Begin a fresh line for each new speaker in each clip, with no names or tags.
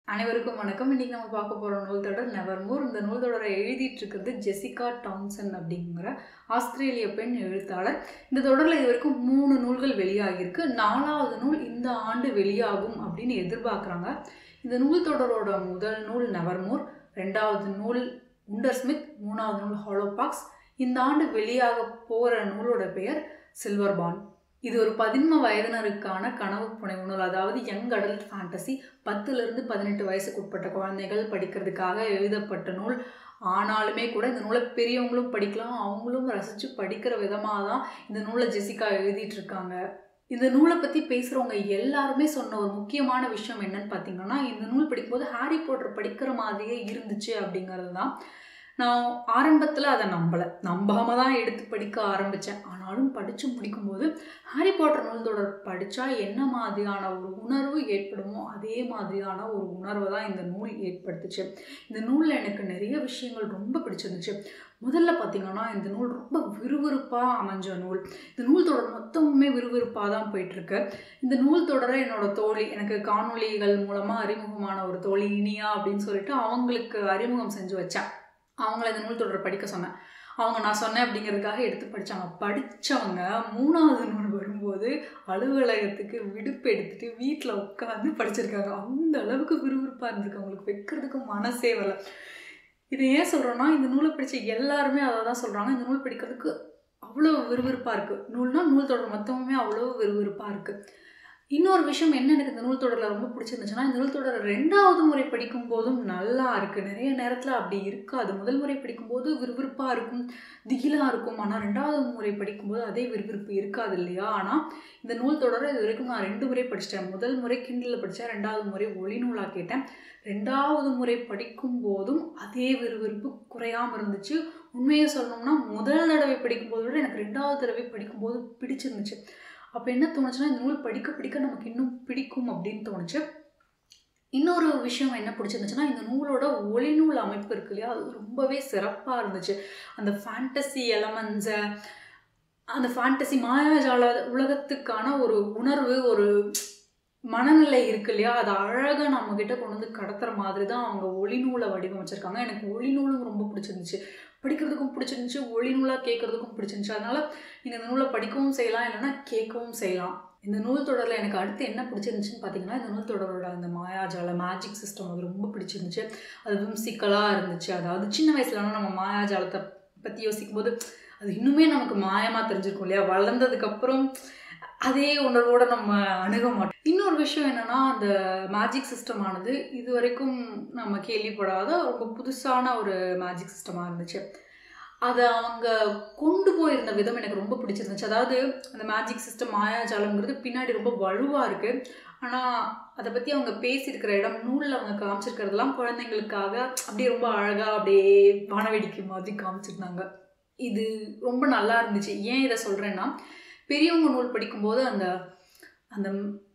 அனைவருக்கும் வணக்கம் இன்னைக்கு நம்ம பார்க்க போகிற நூல் தொடர் நெவர்மோர் இந்த நூல் தொடரை எழுதிட்டு இருக்கிறது ஜெசிகா டாம்சன் அப்படிங்கிற ஆஸ்திரேலிய பெண் எழுத்தாளர் இந்த தொடரில் இது வரைக்கும் மூணு நூல்கள் வெளியாகியிருக்கு நாலாவது நூல் இந்த ஆண்டு வெளியாகும் அப்படின்னு எதிர்பார்க்குறாங்க இந்த நூல் தொடரோட முதல் நூல் நெவர்மோர் ரெண்டாவது நூல் உண்டர் ஸ்மித் மூணாவது நூல் ஹாலோபாக்ஸ் இந்த ஆண்டு வெளியாக போகிற நூலோட பெயர் சில்வர் பான் இது ஒரு பதின்ம வயதினருக்கான கனவு புனைவு நூல் அதாவது யங் அடல்ட் ஃபேண்டசி பத்துலேருந்து பதினெட்டு வயசுக்கு உட்பட்ட குழந்தைகள் படிக்கிறதுக்காக எழுதப்பட்ட நூல் ஆனாலுமே கூட இந்த நூலை பெரியவங்களும் படிக்கலாம் அவங்களும் ரசித்து படிக்கிற விதமாக தான் இந்த நூலை ஜெசிகா எழுதிட்டு இருக்காங்க இந்த நூலை பற்றி பேசுகிறவங்க எல்லாருமே சொன்ன ஒரு முக்கியமான விஷயம் என்னன்னு பார்த்தீங்கன்னா இந்த நூல் படிக்கும்போது ஹாரி போட்டர் படிக்கிற மாதிரியே இருந்துச்சு அப்படிங்கிறது தான் நான் ஆரம்பத்தில் அதை நம்பலை நம்பாமல் தான் எடுத்து படிக்க ஆரம்பித்தேன் ஆனாலும் படித்து முடிக்கும்போது ஹாரி பாட்டர் நூல் தொடர் படித்தா என்ன மாதிரியான ஒரு உணர்வு ஏற்படுமோ அதே மாதிரியான ஒரு உணர்வை தான் இந்த நூல் ஏற்படுத்துச்சு இந்த நூலில் எனக்கு நிறைய விஷயங்கள் ரொம்ப பிடிச்சிருந்துச்சு முதல்ல பார்த்திங்கன்னா இந்த நூல் ரொம்ப விறுவிறுப்பாக அமைஞ்ச நூல் இந்த நூல் தொடர் மொத்தமுமே விறுவிறுப்பாக தான் போயிட்டுருக்கு இந்த நூல் தொடரை என்னோட தோழி எனக்கு காணொலிகள் மூலமாக அறிமுகமான ஒரு தோழி இனியா அப்படின்னு சொல்லிட்டு அவங்களுக்கு அறிமுகம் செஞ்சு வச்சேன் அவங்கள இந்த நூல் தொடரை படிக்க சொன்னேன் அவங்க நான் சொன்னேன் அப்படிங்கிறதுக்காக எடுத்து படித்தாங்க படித்தவங்க மூணாவது நூல் வரும்போது அலுவலகத்துக்கு விடுப்பு எடுத்துட்டு வீட்டில் உட்காந்து படிச்சிருக்காங்க அந்த அளவுக்கு விறுவிறுப்பாக இருந்திருக்கு அவங்களுக்கு வைக்கிறதுக்கு மனசே வரல இது ஏன் சொல்கிறோன்னா இந்த நூலை படித்த எல்லாருமே அதை தான் சொல்கிறாங்க இந்த நூல் படிக்கிறதுக்கு அவ்வளோ விறுவிறுப்பாக இருக்குது நூல்னா நூல் தொடர் மொத்தமுமே அவ்வளோ விறுவிறுப்பாக இருக்குது இன்னொரு விஷயம் என்ன எனக்கு இந்த நூல் தொடரில் ரொம்ப பிடிச்சிருந்துச்சுன்னா இந்த நூல் தொடரை ரெண்டாவது முறை படிக்கும் போதும் நல்லா இருக்குது நிறைய நேரத்தில் அப்படி இருக்காது முதல் முறை படிக்கும்போது விறுவிறுப்பாக இருக்கும் திகிலாக இருக்கும் ஆனால் ரெண்டாவது முறை படிக்கும்போது அதே விறுவிறுப்பு இருக்காது இல்லையா ஆனால் இந்த நூல் தொடரை இது வரைக்கும் நான் ரெண்டு முறை படிச்சிட்டேன் முதல் முறை கிண்டலில் படித்தேன் ரெண்டாவது முறை ஒளி நூலாக கேட்டேன் ரெண்டாவது முறை படிக்கும் போதும் அதே விறுவிறுப்பு குறையாமல் இருந்துச்சு உண்மையை சொல்லணும்னா முதல் தடவை படிக்கும்போது விட எனக்கு ரெண்டாவது தடவை படிக்கும்போது பிடிச்சிருந்துச்சு அப்போ என்ன தோணுச்சுன்னா இந்த நூல் படிக்க படிக்க நமக்கு இன்னும் பிடிக்கும் அப்படின்னு தோணுச்சு இன்னொரு விஷயம் என்ன பிடிச்சிருந்துச்சுன்னா இந்த நூலோட ஒளிநூல் அமைப்பு இருக்கு இல்லையா அது ரொம்பவே சிறப்பாக இருந்துச்சு அந்த ஃபேண்டசி எலமெண்ட்ஸை அந்த ஃபேண்டசி மாயாஜால உலகத்துக்கான ஒரு உணர்வு ஒரு மனநிலை இருக்கு இல்லையா அது அழகாக நம்மக்கிட்ட கொண்டு வந்து கடத்துற மாதிரி தான் அவங்க ஒளிநூலை வடிவமைச்சிருக்காங்க எனக்கு ஒளிநூலும் ரொம்ப பிடிச்சிருந்துச்சு படிக்கிறதுக்கும் பிடிச்சிருந்துச்சு ஒளி நூலாக கேட்குறதுக்கும் பிடிச்சிருந்துச்சு அதனால் நீங்கள் இந்த நூலை படிக்கவும் செய்யலாம் இல்லைன்னா கேட்கவும் செய்யலாம் இந்த நூல் தொடரில் எனக்கு அடுத்து என்ன பிடிச்சிருந்துச்சுன்னு பார்த்தீங்கன்னா இந்த நூல் தொடரோட அந்த மாயாஜால மேஜிக் சிஸ்டம் அது ரொம்ப பிடிச்சிருந்துச்சு அது விம்சிக்கலாக இருந்துச்சு அதாவது சின்ன வயசுலலாம் நம்ம மாயாஜாலத்தை பற்றி யோசிக்கும் போது அது இன்னுமே நமக்கு மாயமாக தெரிஞ்சிருக்கும் இல்லையா வளர்ந்ததுக்கப்புறம் அதே உணர்வோடு நம்ம அணுக மாட்டோம் இன்னொரு விஷயம் என்னென்னா அந்த மேஜிக் சிஸ்டமானது இது வரைக்கும் நம்ம கேள்விப்படாத ரொம்ப புதுசான ஒரு மேஜிக் சிஸ்டமாக இருந்துச்சு அதை அவங்க கொண்டு போயிருந்த விதம் எனக்கு ரொம்ப பிடிச்சிருந்துச்சு அதாவது அந்த மேஜிக் சிஸ்டம் மாயாஜாலங்கிறது பின்னாடி ரொம்ப வலுவாக இருக்குது ஆனால் அதை பற்றி அவங்க பேசியிருக்கிற இடம் நூலில் அவங்க காமிச்சிருக்கிறதெல்லாம் குழந்தைங்களுக்காக அப்படியே ரொம்ப அழகாக அப்படியே வானவேடிக்கை மாதிரி காமிச்சிருந்தாங்க இது ரொம்ப நல்லா இருந்துச்சு ஏன் இதை சொல்கிறேன்னா பெரியவங்க நூல் படிக்கும்போது அந்த அந்த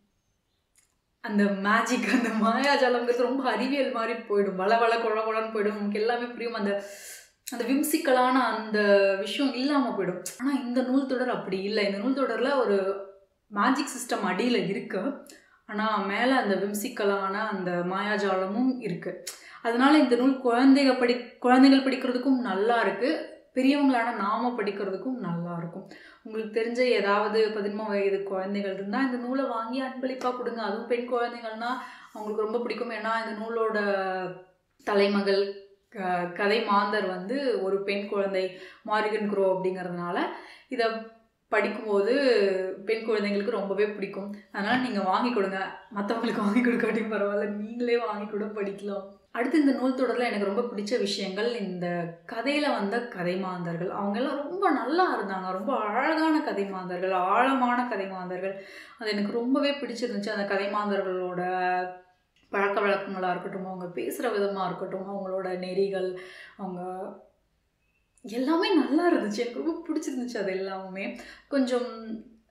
அந்த மேஜிக் அந்த மாயாஜாலங்கிறது ரொம்ப அறிவியல் மாதிரி போயிடும் வள வள குழ குழன்னு போயிடும் நமக்கு எல்லாமே புரியும் அந்த அந்த விம்சிக்கலான அந்த விஷயம் இல்லாமல் போயிடும் ஆனால் இந்த நூல் தொடர் அப்படி இல்லை இந்த நூல் தொடரில் ஒரு மேஜிக் சிஸ்டம் அடியில் இருக்கு ஆனால் மேலே அந்த விம்சிக்கலான அந்த மாயாஜாலமும் இருக்குது அதனால இந்த நூல் குழந்தைங்க படி குழந்தைகள் படிக்கிறதுக்கும் நல்லா இருக்குது பெரியவங்களான நாம படிக்கிறதுக்கும் நல்லா இருக்கும் உங்களுக்கு தெரிஞ்ச ஏதாவது பதின்ம வயது குழந்தைகள் இருந்தால் இந்த நூலை வாங்கி அன்பளிப்பாக கொடுங்க அதுவும் பெண் குழந்தைகள்னா அவங்களுக்கு ரொம்ப பிடிக்கும் ஏன்னா இந்த நூலோட தலைமகள் க கதை மாந்தர் வந்து ஒரு பெண் குழந்தை மாரிகன் குரோ அப்படிங்கிறதுனால இதை படிக்கும்போது பெண் குழந்தைங்களுக்கு ரொம்பவே பிடிக்கும் அதனால் நீங்கள் வாங்கி கொடுங்க மற்றவங்களுக்கு வாங்கி கொடுக்காட்டியும் பரவாயில்ல நீங்களே வாங்கி கூட படிக்கலாம் அடுத்து இந்த நூல் தொடரில் எனக்கு ரொம்ப பிடிச்ச விஷயங்கள் இந்த கதையில் வந்த கதை மாந்தர்கள் அவங்கெல்லாம் ரொம்ப நல்லா இருந்தாங்க ரொம்ப அழகான கதை மாந்தர்கள் ஆழமான கதை மாந்தர்கள் அது எனக்கு ரொம்பவே பிடிச்சிருந்துச்சு அந்த கதை மாந்தர்களோட பழக்க வழக்கங்களாக இருக்கட்டும் அவங்க பேசுகிற விதமாக இருக்கட்டும் அவங்களோட நெறிகள் அவங்க எல்லாமே நல்லா இருந்துச்சு எனக்கு ரொம்ப பிடிச்சிருந்துச்சு அது எல்லாமே கொஞ்சம்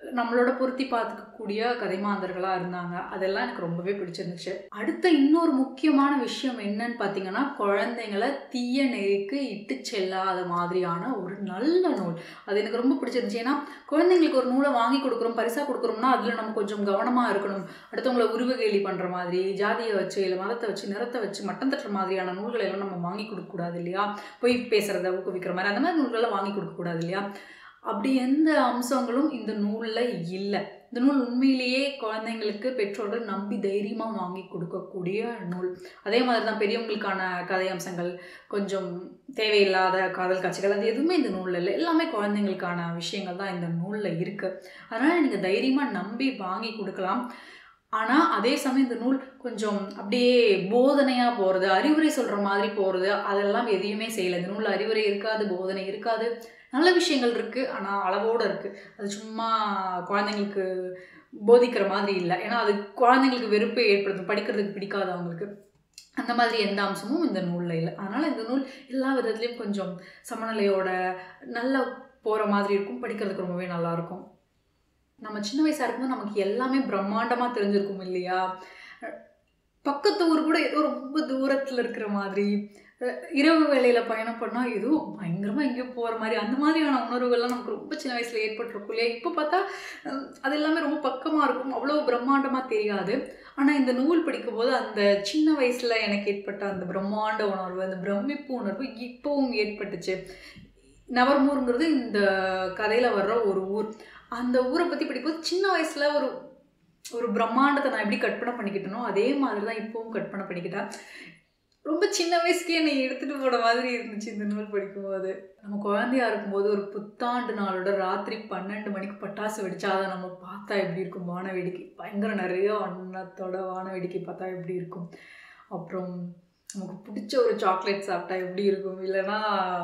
நம்மளோட பொருத்தி பார்த்துக்கக்கூடிய கதைமாந்தர்களாக இருந்தாங்க அதெல்லாம் எனக்கு ரொம்பவே பிடிச்சிருந்துச்சு அடுத்த இன்னொரு முக்கியமான விஷயம் என்னன்னு பார்த்தீங்கன்னா குழந்தைங்களை தீய நெறிக்கு இட்டு செல்லாத மாதிரியான ஒரு நல்ல நூல் அது எனக்கு ரொம்ப பிடிச்சிருந்துச்சு ஏன்னா குழந்தைங்களுக்கு ஒரு நூலை வாங்கி கொடுக்குறோம் பரிசாக கொடுக்குறோம்னா அதில் நம்ம கொஞ்சம் கவனமாக இருக்கணும் அடுத்தவங்கள உருவகேலி பண்ணுற மாதிரி ஜாதியை வச்சு இல்லை மதத்தை வச்சு நிறத்தை வச்சு மட்டம் தட்டுற மாதிரியான நூல்களை எல்லாம் நம்ம வாங்கி கொடுக்கக்கூடாது இல்லையா பொய் பேசுகிறத ஊக்குவிக்கிற மாதிரி அந்த மாதிரி நூல்களை வாங்கி கொடுக்கக்கூடாது இல்லையா அப்படி எந்த அம்சங்களும் இந்த நூலில் இல்லை இந்த நூல் உண்மையிலேயே குழந்தைங்களுக்கு பெற்றோர்கள் நம்பி தைரியமாக வாங்கி கொடுக்கக்கூடிய நூல் அதே மாதிரி தான் பெரியவங்களுக்கான கதை அம்சங்கள் கொஞ்சம் தேவையில்லாத காதல் காட்சிகள் அது எதுவுமே இந்த நூலில் இல்லை எல்லாமே குழந்தைங்களுக்கான விஷயங்கள் தான் இந்த நூலில் இருக்குது அதனால் நீங்கள் தைரியமாக நம்பி வாங்கி கொடுக்கலாம் ஆனால் அதே சமயம் இந்த நூல் கொஞ்சம் அப்படியே போதனையாக போகிறது அறிவுரை சொல்கிற மாதிரி போகிறது அதெல்லாம் எதையுமே செய்யலை இந்த நூலில் அறிவுரை இருக்காது போதனை இருக்காது நல்ல விஷயங்கள் இருக்குது ஆனால் அளவோடு இருக்குது அது சும்மா குழந்தைங்களுக்கு போதிக்கிற மாதிரி இல்லை ஏன்னா அது குழந்தைங்களுக்கு வெறுப்பை ஏற்படுத்தும் படிக்கிறதுக்கு பிடிக்காது அவங்களுக்கு அந்த மாதிரி எந்த அம்சமும் இந்த நூலில் இல்லை அதனால் இந்த நூல் எல்லா விதத்துலேயும் கொஞ்சம் சமநிலையோட நல்லா போகிற மாதிரி இருக்கும் படிக்கிறதுக்கு ரொம்பவே நல்லாயிருக்கும் நம்ம சின்ன வயசாக இருக்கும்போது நமக்கு எல்லாமே பிரம்மாண்டமாக தெரிஞ்சிருக்கும் இல்லையா பக்கத்து ஊர் கூட ஏதோ ரொம்ப தூரத்தில் இருக்கிற மாதிரி இரவு வேலையில் பயணம் பண்ணால் ஏதோ பயங்கரமாக எங்கேயோ போகிற மாதிரி அந்த மாதிரியான உணர்வுகள்லாம் நமக்கு ரொம்ப சின்ன வயசில் ஏற்பட்டிருக்கும் இல்லையா இப்போ பார்த்தா அது எல்லாமே ரொம்ப பக்கமாக இருக்கும் அவ்வளோ பிரம்மாண்டமாக தெரியாது ஆனால் இந்த நூல் படிக்கும்போது அந்த சின்ன வயசில் எனக்கு ஏற்பட்ட அந்த பிரம்மாண்ட உணர்வு அந்த பிரமிப்பு உணர்வு இப்போவும் ஏற்பட்டுச்சு நவர்மூருங்கிறது இந்த கதையில் வர்ற ஒரு ஊர் அந்த ஊரை பற்றி படிக்கும்போது சின்ன வயசில் ஒரு ஒரு பிரம்மாண்டத்தை நான் எப்படி கற்பனை பண்ணிக்கிட்டனோ அதே மாதிரி தான் இப்போவும் கற்பனை பண்ணிக்கிட்டேன் ரொம்ப சின்ன வயசுக்கே என்னை எடுத்துகிட்டு போன மாதிரி இருந்துச்சு இந்த நூல் படிக்கும்போது நம்ம குழந்தையா இருக்கும்போது ஒரு புத்தாண்டு நாளோட ராத்திரி பன்னெண்டு மணிக்கு பட்டாசு வெடிச்சா அதை நம்ம பார்த்தா எப்படி இருக்கும் வான வேடிக்கை பயங்கர நிறைய வண்ணத்தோட வான வேடிக்கை பார்த்தா எப்படி இருக்கும் அப்புறம் நமக்கு பிடிச்ச ஒரு சாக்லேட் சாப்பிட்டா எப்படி இருக்கும் இல்லைன்னா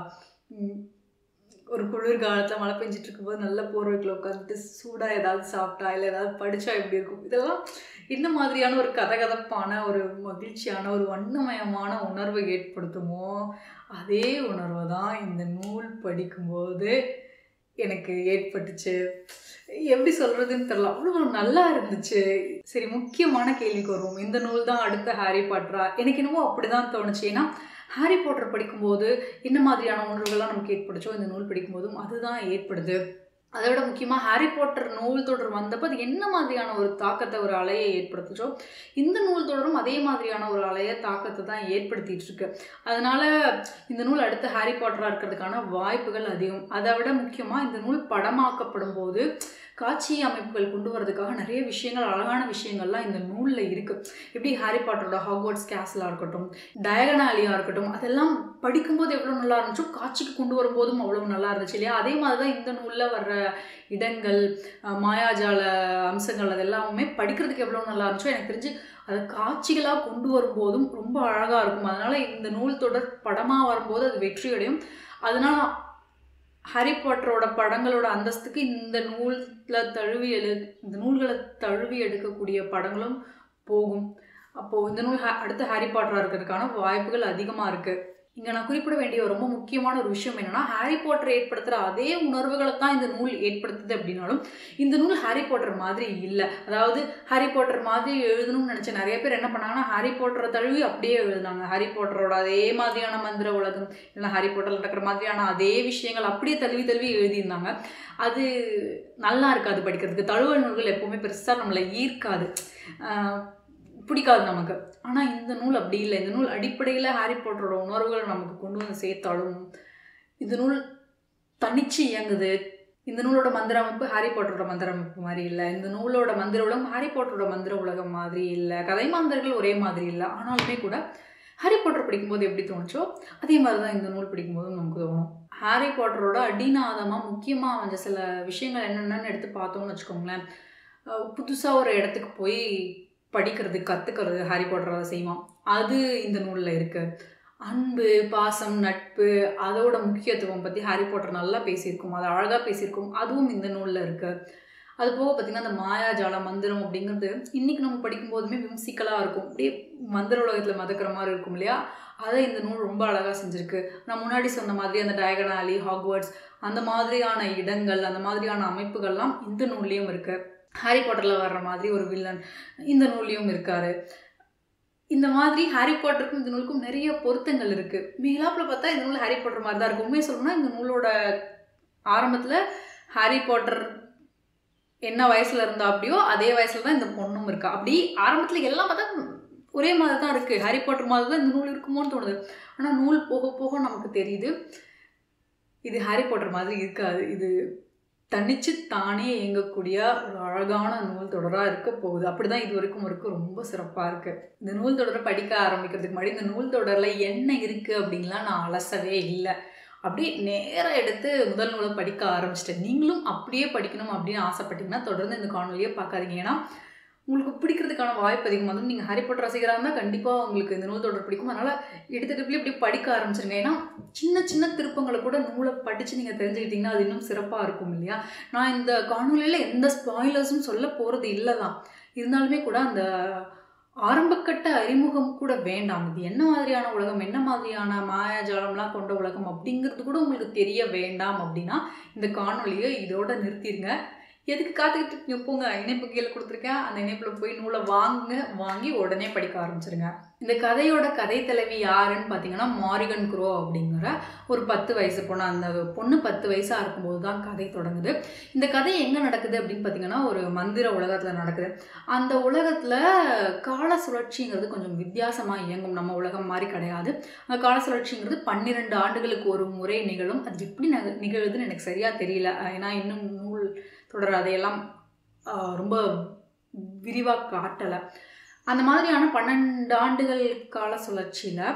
ஒரு குளிர் காலத்தில் மழை பெஞ்சிட்டு இருக்கும்போது நல்ல போர்வைக்குள்ள உட்காந்துட்டு சூடாக ஏதாவது சாப்பிட்டா இல்லை ஏதாவது படித்தா எப்படி இருக்கும் இதெல்லாம் என்ன மாதிரியான ஒரு கதகதப்பான ஒரு மகிழ்ச்சியான ஒரு வண்ணமயமான உணர்வை ஏற்படுத்துமோ அதே உணர்வை தான் இந்த நூல் படிக்கும்போது எனக்கு ஏற்பட்டுச்சு எப்படி சொல்கிறதுன்னு தெரில அவ்வளோ நல்லா இருந்துச்சு சரி முக்கியமான கேள்விக்கு வருவோம் இந்த நூல் தான் அடுத்த ஹாரி பாட்ரா எனக்கு என்னமோ அப்படி தான் தோணுச்சு ஏன்னா ஹாரி பாட்டர் படிக்கும்போது என்ன மாதிரியான உணர்வுகள்லாம் நமக்கு ஏற்படுச்சோ இந்த நூல் படிக்கும்போதும் அதுதான் ஏற்படுது அதை விட முக்கியமாக ஹாரி பாட்டர் நூல் தொடர் வந்தப்போ அது என்ன மாதிரியான ஒரு தாக்கத்தை ஒரு அலையை ஏற்படுத்துச்சோ இந்த நூல் தொடரும் அதே மாதிரியான ஒரு அலைய தாக்கத்தை தான் ஏற்படுத்திட்டு இருக்கு அதனால இந்த நூல் அடுத்த ஹாரி பாட்டராக இருக்கிறதுக்கான வாய்ப்புகள் அதிகம் அதை விட முக்கியமாக இந்த நூல் படமாக்கப்படும் போது காட்சி அமைப்புகள் கொண்டு வரதுக்காக நிறைய விஷயங்கள் அழகான விஷயங்கள்லாம் இந்த நூலில் இருக்குது எப்படி ஹாரி பாட்டரோட ஹாக்வர்ட்ஸ் கேஸ்லாக இருக்கட்டும் டயகனாலியாக இருக்கட்டும் அதெல்லாம் படிக்கும்போது எவ்வளோ நல்லா இருந்துச்சோ காட்சிக்கு கொண்டு வரும்போதும் அவ்வளோ நல்லா இருந்துச்சு இல்லையா அதே மாதிரி தான் இந்த நூலில் வர்ற இடங்கள் மாயாஜால அம்சங்கள் அது எல்லாமே படிக்கிறதுக்கு எவ்வளோ நல்லா இருந்துச்சோ எனக்கு தெரிஞ்சு அதை காட்சிகளாக கொண்டு வரும்போதும் ரொம்ப அழகாக இருக்கும் அதனால் இந்த நூல் தொடர் படமாக வரும்போது அது வெற்றி அடையும் அதனால் ஹாரி பாட்டரோட படங்களோட அந்தஸ்துக்கு இந்த நூலில் தழுவி எழு இந்த நூல்களை தழுவி எடுக்கக்கூடிய படங்களும் போகும் அப்போது இந்த நூல் அடுத்த ஹாரி பாட்டராக இருக்கிறதுக்கான வாய்ப்புகள் அதிகமாக இருக்குது இங்கே நான் குறிப்பிட வேண்டிய ரொம்ப முக்கியமான ஒரு விஷயம் என்னென்னா ஹாரி பாட்டர் ஏற்படுத்துகிற அதே உணர்வுகளை தான் இந்த நூல் ஏற்படுத்துது அப்படின்னாலும் இந்த நூல் ஹாரி பாட்டர் மாதிரி இல்லை அதாவது ஹாரி பாட்டர் மாதிரி எழுதணும்னு நினச்ச நிறைய பேர் என்ன பண்ணாங்கன்னா ஹாரி பாட்டரை தழுவி அப்படியே எழுதினாங்க ஹாரி பாட்டரோட அதே மாதிரியான மந்திர உலகம் இல்லைன்னா ஹாரி பாட்டரில் நடக்கிற மாதிரியான அதே விஷயங்கள் அப்படியே தழுவி தழுவி எழுதியிருந்தாங்க அது நல்லா இருக்காது படிக்கிறதுக்கு தழுவல் நூல்கள் எப்போவுமே பெருசாக நம்மளை ஈர்க்காது பிடிக்காது நமக்கு ஆனால் இந்த நூல் அப்படி இல்லை இந்த நூல் அடிப்படையில் ஹாரி பாட்டரோட உணர்வுகளை நமக்கு கொண்டு வந்து சேர்த்தாலும் இந்த நூல் தனிச்சு இயங்குது இந்த நூலோட மந்திர அமைப்பு ஹாரி பாட்டரோட மந்திர அமைப்பு மாதிரி இல்லை இந்த நூலோட மந்திர உலகம் ஹாரி பாட்டரோட மந்திர உலகம் மாதிரி இல்லை கதை மாந்தர்கள் ஒரே மாதிரி இல்லை ஆனாலுமே கூட ஹாரி பாட்டர் படிக்கும்போது எப்படி தோணுச்சோ அதே மாதிரி தான் இந்த நூல் படிக்கும்போதும் நமக்கு தோணும் ஹாரி பாட்டரோட அடிநாதமாக முக்கியமாக அமைஞ்ச சில விஷயங்கள் என்னென்னு எடுத்து பார்த்தோம்னு வச்சுக்கோங்களேன் புதுசாக ஒரு இடத்துக்கு போய் படிக்கிறது கற்றுக்கிறது ஹாரி பாட்டர் அதை செய்வான் அது இந்த நூலில் இருக்குது அன்பு பாசம் நட்பு அதோட முக்கியத்துவம் பற்றி ஹாரி பாட்டர் நல்லா பேசியிருக்கும் அதை அழகாக பேசியிருக்கும் அதுவும் இந்த நூலில் இருக்குது அது போக பார்த்திங்கன்னா அந்த மாயாஜால மந்திரம் அப்படிங்கிறது இன்றைக்கி நம்ம படிக்கும் போதுமே விம்சிக்கலாக இருக்கும் அப்படியே மந்திர உலகத்தில் மதக்கிற மாதிரி இருக்கும் இல்லையா அதை இந்த நூல் ரொம்ப அழகாக செஞ்சுருக்கு நான் முன்னாடி சொன்ன மாதிரி அந்த டயகனாலி ஹாக்வர்ட்ஸ் அந்த மாதிரியான இடங்கள் அந்த மாதிரியான அமைப்புகள்லாம் இந்த நூல்லையும் இருக்குது ஹாரி பாட்டரில் வர்ற மாதிரி ஒரு வில்லன் இந்த நூல்லையும் இருக்காரு இந்த மாதிரி ஹாரி பாட்டருக்கும் இந்த நூலுக்கும் நிறைய பொருத்தங்கள் இருக்குது மேலாப்பில் பார்த்தா இந்த நூல் ஹாரி பாட்டர் மாதிரி தான் இருக்கும் உண்மையை சொல்லணும்னா இந்த நூலோட ஆரம்பத்தில் ஹாரி பாட்டர் என்ன வயசில் இருந்தா அப்படியோ அதே வயசில் தான் இந்த பொண்ணும் இருக்கா அப்படி ஆரம்பத்தில் எல்லாம் பார்த்தா ஒரே மாதிரி தான் இருக்குது ஹாரி பாட்டர் மாதிரி தான் இந்த நூல் இருக்குமோன்னு தோணுது ஆனால் நூல் போக போக நமக்கு தெரியுது இது ஹாரி பாட்டர் மாதிரி இருக்காது இது தனிச்சு தானே இயங்கக்கூடிய ஒரு அழகான நூல் தொடராக இருக்க போகுது அப்படி தான் இது வரைக்கும் வரைக்கும் ரொம்ப சிறப்பாக இருக்குது இந்த நூல் தொடரை படிக்க ஆரம்பிக்கிறதுக்கு முன்னாடி இந்த நூல் தொடரில் என்ன இருக்குது அப்படின்லாம் நான் அலசவே இல்லை அப்படியே நேராக எடுத்து முதல் நூலை படிக்க ஆரம்பிச்சிட்டேன் நீங்களும் அப்படியே படிக்கணும் அப்படின்னு ஆசைப்பட்டீங்கன்னா தொடர்ந்து இந்த காணொலியை பார்க்காதீங்க ஏன்னா உங்களுக்கு பிடிக்கிறதுக்கான வாய்ப்பு அதிகமாக வந்து நீங்கள் ஹாரி பாட்டர் ரசிகராக இருந்தால் கண்டிப்பாக உங்களுக்கு இந்த நூல் தொடர் பிடிக்கும் அதனால் எடுத்துகிட்டு இப்படி படிக்க ஆரம்பிச்சிருங்க ஏன்னா சின்ன சின்ன திருப்பங்களை கூட நூலை படித்து நீங்கள் தெரிஞ்சுக்கிட்டிங்கன்னா அது இன்னும் சிறப்பாக இருக்கும் இல்லையா நான் இந்த காணொலியில் எந்த ஸ்பாய்லர்ஸும் சொல்ல போகிறது இல்லை தான் இருந்தாலுமே கூட அந்த ஆரம்பக்கட்ட அறிமுகம் கூட வேண்டாம் இது என்ன மாதிரியான உலகம் என்ன மாதிரியான மாயாஜாலம்லாம் கொண்ட உலகம் அப்படிங்கிறது கூட உங்களுக்கு தெரிய வேண்டாம் அப்படின்னா இந்த காணொலியை இதோட நிறுத்திடுங்க எதுக்கு காத்துக்கிட்டு இருக்கீங்க போங்க இணைப்பு கீழே கொடுத்துருக்கேன் அந்த இணைப்பில் போய் நூலை வாங்குங்க வாங்கி உடனே படிக்க ஆரம்பிச்சிருங்க இந்த கதையோட கதை தலைவி யாருன்னு பார்த்தீங்கன்னா மாரிகன் குரோ அப்படிங்கிற ஒரு பத்து வயசு பொண்ணு அந்த பொண்ணு பத்து வயசாக இருக்கும்போது தான் கதை தொடங்குது இந்த கதை எங்கே நடக்குது அப்படின்னு பார்த்தீங்கன்னா ஒரு மந்திர உலகத்தில் நடக்குது அந்த உலகத்தில் கால சுழற்சிங்கிறது கொஞ்சம் வித்தியாசமாக இயங்கும் நம்ம உலகம் மாதிரி கிடையாது அந்த கால சுழற்சிங்கிறது பன்னிரெண்டு ஆண்டுகளுக்கு ஒரு முறை நிகழும் அது எப்படி நக நிகழுதுன்னு எனக்கு சரியாக தெரியல ஏன்னா இன்னும் நூல் தொடர் அதையெல்லாம் ரொம்ப விரிவாக காட்டலை அந்த மாதிரியான பன்னெண்டு ஆண்டுகள் கால சுழற்சியில்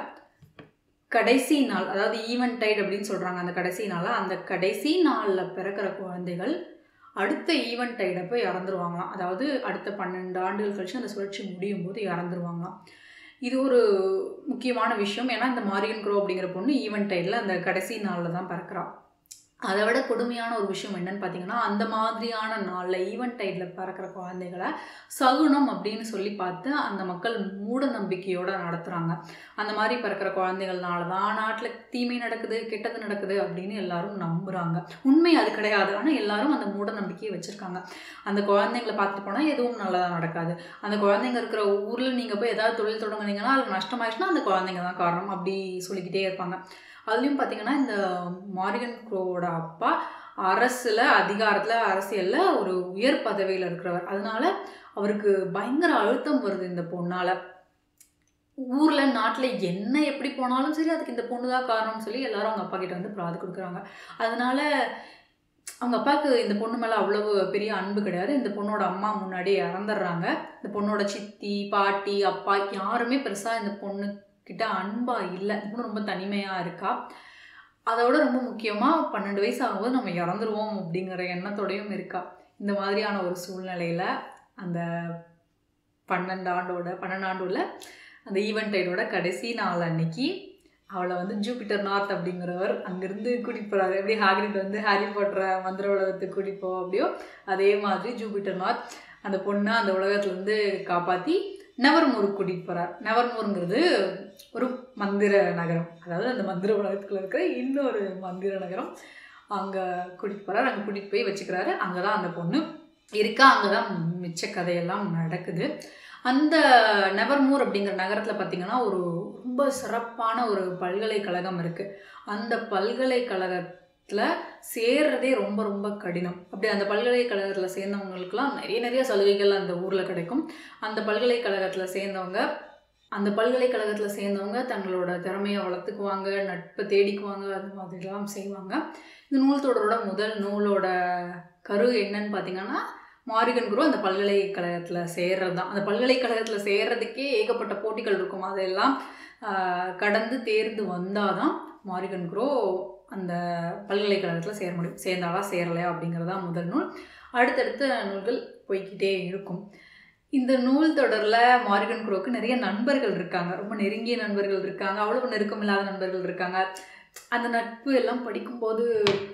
கடைசி நாள் அதாவது ஈவென்ட் டைட் அப்படின்னு சொல்கிறாங்க அந்த கடைசி நாளில் அந்த கடைசி நாளில் பிறக்கிற குழந்தைகள் அடுத்த ஈவெண்ட் டைடப்போ இறந்துருவாங்களாம் அதாவது அடுத்த பன்னெண்டு ஆண்டுகள் கழிச்சு அந்த சுழற்சி முடியும் போது இறந்துருவாங்களாம் இது ஒரு முக்கியமான விஷயம் ஏன்னா இந்த மாரியன் க்ரோ அப்படிங்கிற பொண்ணு ஈவெண்ட் டைடில் அந்த கடைசி நாளில் தான் பிறக்கிறான் அதை விட கொடுமையான ஒரு விஷயம் என்னன்னு பார்த்தீங்கன்னா அந்த மாதிரியான நாளில் ஈவெண்ட் டைடில் பிறக்கிற குழந்தைகளை சகுனம் அப்படின்னு சொல்லி பார்த்து அந்த மக்கள் மூட நம்பிக்கையோடு நடத்துகிறாங்க அந்த மாதிரி பிறக்கிற குழந்தைகள்னால தான் நாட்டில் தீமை நடக்குது கெட்டது நடக்குது அப்படின்னு எல்லாரும் நம்புகிறாங்க உண்மை அது கிடையாது ஆனால் எல்லாரும் அந்த மூட நம்பிக்கையை வச்சுருக்காங்க அந்த குழந்தைங்களை பார்த்துட்டு போனால் எதுவும் நல்லதாக நடக்காது அந்த குழந்தைங்க இருக்கிற ஊரில் நீங்கள் போய் ஏதாவது தொழில் தொடங்குனீங்கன்னா அது நஷ்டமாயிடுச்சுன்னா அந்த குழந்தைங்க தான் காரணம் அப்படி சொல்லிக்கிட்டே இருப்பாங்க அதுலேயும் பார்த்தீங்கன்னா இந்த மாரிகன் க்ரோவோட அப்பா அரசில் அதிகாரத்தில் அரசியலில் ஒரு உயர் பதவியில் இருக்கிறவர் அதனால அவருக்கு பயங்கர அழுத்தம் வருது இந்த பொண்ணால் ஊரில் நாட்டில் என்ன எப்படி போனாலும் சரி அதுக்கு இந்த பொண்ணு தான் காரணம்னு சொல்லி எல்லாரும் அவங்க அப்பா கிட்ட வந்து பிராது கொடுக்குறாங்க அதனால அவங்க அப்பாவுக்கு இந்த பொண்ணு மேலே அவ்வளவு பெரிய அன்பு கிடையாது இந்த பொண்ணோட அம்மா முன்னாடி இறந்துடுறாங்க இந்த பொண்ணோட சித்தி பாட்டி அப்பா யாருமே பெருசாக இந்த பொண்ணு கிட்ட அன்பாக இல்லை இந்த பொண்ணு ரொம்ப தனிமையாக இருக்கா அதோட ரொம்ப முக்கியமாக பன்னெண்டு வயசு ஆகும்போது நம்ம இறந்துருவோம் அப்படிங்கிற எண்ணத்தோடையும் இருக்கா இந்த மாதிரியான ஒரு சூழ்நிலையில் அந்த பன்னெண்டு ஆண்டோட பன்னெண்டு ஆண்டுல அந்த ஈவெண்ட் டைடோட கடைசி நாள் அன்னைக்கு அவளை வந்து ஜூபிட்டர் நார்த் அப்படிங்கிறவர் அங்கேருந்து கூட்டிகிட்டு போகிறாரு எப்படி ஹாக்ரிட் வந்து ஹாரி போட்டுற மந்திர உலகத்துக்கு கூட்டிகிட்டு போ அப்படியோ அதே மாதிரி ஜூபிட்டர் நார்த் அந்த பொண்ணை அந்த உலகத்துலேருந்து காப்பாற்றி நெவர்மூருக்கு கூட்டிகிட்டு போகிறார் நெவர்மூருங்கிறது ஒரு மந்திர நகரம் அதாவது அந்த மந்திர உலகத்துக்குள்ள இருக்கிற இன்னொரு மந்திர நகரம் அங்கே கூட்டிகிட்டு போகிறார் அங்கே கூட்டிகிட்டு போய் வச்சுக்கிறாரு அங்கே தான் அந்த பொண்ணு இருக்கா அங்கே தான் மிச்ச கதையெல்லாம் நடக்குது அந்த நெவர்மூர் அப்படிங்கிற நகரத்தில் பார்த்திங்கன்னா ஒரு ரொம்ப சிறப்பான ஒரு பல்கலைக்கழகம் இருக்குது அந்த பல்கலைக்கழகத்தில் சேர்றதே ரொம்ப ரொம்ப கடினம் அப்படி அந்த பல்கலைக்கழகத்தில் சேர்ந்தவங்களுக்குலாம் நிறைய நிறைய சலுகைகள் அந்த ஊரில் கிடைக்கும் அந்த பல்கலைக்கழகத்தில் சேர்ந்தவங்க அந்த பல்கலைக்கழகத்தில் சேர்ந்தவங்க தங்களோட திறமையை வளர்த்துக்குவாங்க நட்பை தேடிக்குவாங்க அந்த மாதிரிலாம் செய்வாங்க இந்த நூல் தொடரோட முதல் நூலோட கரு என்னன்னு பார்த்தீங்கன்னா மாரிகன் குரு அந்த பல்கலைக்கழகத்தில் சேர்றது தான் அந்த பல்கலைக்கழகத்தில் சேர்றதுக்கே ஏகப்பட்ட போட்டிகள் இருக்கும் அதெல்லாம் கடந்து தேர்ந்து வந்தால் தான் மாரிகன் குரோ அந்த பல்கலைக்கழகத்தில் சேர முடியும் சேர்ந்தாலா சேரலையா அப்படிங்கிறது தான் முதல் நூல் அடுத்தடுத்த நூல்கள் போய்கிட்டே இருக்கும் இந்த நூல் தொடரில் மாரிகன் குரோவுக்கு நிறைய நண்பர்கள் இருக்காங்க ரொம்ப நெருங்கிய நண்பர்கள் இருக்காங்க அவ்வளவு நெருக்கம் இல்லாத நண்பர்கள் இருக்காங்க அந்த நட்பு எல்லாம் படிக்கும்போது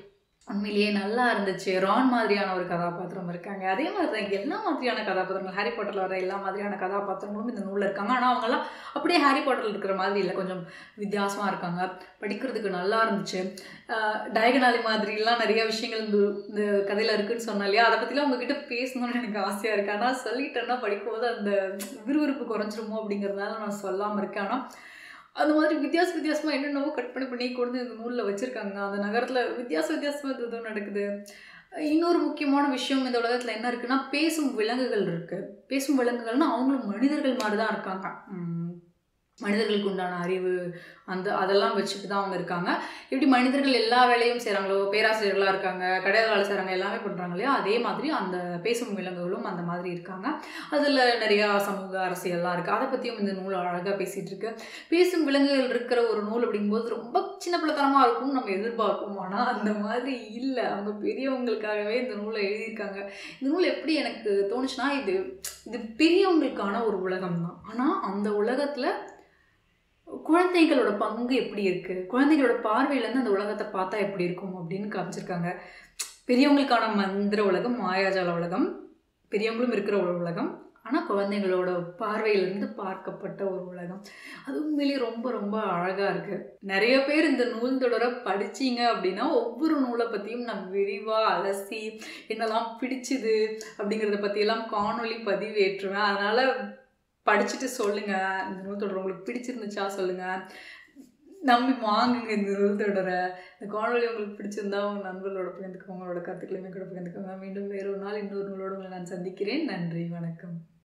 உண்மையிலேயே நல்லா இருந்துச்சு ரான் மாதிரியான ஒரு கதாபாத்திரம் இருக்காங்க அதே மாதிரி தான் இங்கே எல்லா மாதிரியான கதாபாத்திரங்கள் ஹாரி பாட்டரில் வர எல்லா மாதிரியான கதாபாத்திரங்களும் இந்த நூலில் இருக்காங்க ஆனால் அவங்கெல்லாம் அப்படியே ஹாரி பாட்டரில் இருக்கிற மாதிரி இல்லை கொஞ்சம் வித்தியாசமாக இருக்காங்க படிக்கிறதுக்கு நல்லா இருந்துச்சு டயகனாலி மாதிரிலாம் நிறைய விஷயங்கள் இந்த இந்த கதையில் இருக்குன்னு சொன்னேன் இல்லையா அதை பற்றிலாம் உங்ககிட்ட பேசணும்னு எனக்கு ஆசையாக இருக்குது ஆனால் சொல்லிட்டேன்னா படிக்கும்போது அந்த விறுவிறுப்பு குறைஞ்சிருமோ அப்படிங்கிறதுனால நான் சொல்லாமல் இருக்கேன் ஆனால் அந்த மாதிரி வித்தியாச வித்தியாசமாக என்னென்னவோ கற்பனை பண்ணி கொண்டு இந்த நூலில் வச்சுருக்காங்க அந்த நகரத்தில் வித்தியாச வித்தியாசமாக இதுவும் நடக்குது இன்னொரு முக்கியமான விஷயம் இந்த உலகத்தில் என்ன இருக்குன்னா பேசும் விலங்குகள் இருக்குது பேசும் விலங்குகள்னா அவங்களும் மனிதர்கள் மாதிரி தான் இருக்காங்க மனிதர்களுக்கு உண்டான அறிவு அந்த அதெல்லாம் வச்சுட்டு தான் அவங்க இருக்காங்க இப்படி மனிதர்கள் எல்லா வேலையும் செய்கிறாங்களோ பேராசிரியர்களாக இருக்காங்க கடையில் வேலை செய்கிறாங்க எல்லாமே பண்ணுறாங்க இல்லையா அதே மாதிரி அந்த பேசும் விலங்குகளும் அந்த மாதிரி இருக்காங்க அதில் நிறையா சமூக அரசியல்லாம் இருக்குது அதை பற்றியும் இந்த நூல் அழகாக பேசிகிட்டு இருக்கு பேசும் விலங்குகள் இருக்கிற ஒரு நூல் அப்படிங்கும்போது ரொம்ப சின்ன பிள்ளைத்தனமாக இருக்கும் நம்ம எதிர்பார்ப்போம் ஆனால் அந்த மாதிரி இல்லை அவங்க பெரியவங்களுக்காகவே இந்த நூலை எழுதியிருக்காங்க இந்த நூல் எப்படி எனக்கு தோணுச்சுன்னா இது இது பெரியவங்களுக்கான ஒரு உலகம் தான் ஆனால் அந்த உலகத்தில் குழந்தைகளோட பங்கு எப்படி இருக்குது குழந்தைகளோட பார்வையிலேருந்து அந்த உலகத்தை பார்த்தா எப்படி இருக்கும் அப்படின்னு காமிச்சிருக்காங்க பெரியவங்களுக்கான மந்திர உலகம் மாயாஜால உலகம் பெரியவங்களும் இருக்கிற ஒரு உலகம் ஆனால் குழந்தைங்களோட பார்வையிலேருந்து பார்க்கப்பட்ட ஒரு உலகம் அது உண்மையிலேயே ரொம்ப ரொம்ப அழகாக இருக்குது நிறைய பேர் இந்த நூல் தொடரை படிச்சீங்க அப்படின்னா ஒவ்வொரு நூலை பற்றியும் நான் விரிவாக அலசி என்னெல்லாம் பிடிச்சிது அப்படிங்கிறத பற்றியெல்லாம் காணொலி பதிவேற்றுவேன் அதனால் படிச்சுட்டு சொல்லுங்கள் இந்த நூல் தொடர் உங்களுக்கு பிடிச்சிருந்துச்சா சொல்லுங்கள் நம்பி வாங்குங்க இந்த நூல் தொடரை இந்த காணொலி உங்களுக்கு பிடிச்சிருந்தா உங்கள் நண்பர்களோட பகிர்ந்துக்கோங்க உங்களோட கருத்துக்களையுமே கூட பகிர்ந்துக்கோங்க மீண்டும் வேறொரு நாள் இன்னொரு நூலோடு உங்களை நான் சந்திக்கிறேன் நன்றி வணக்கம்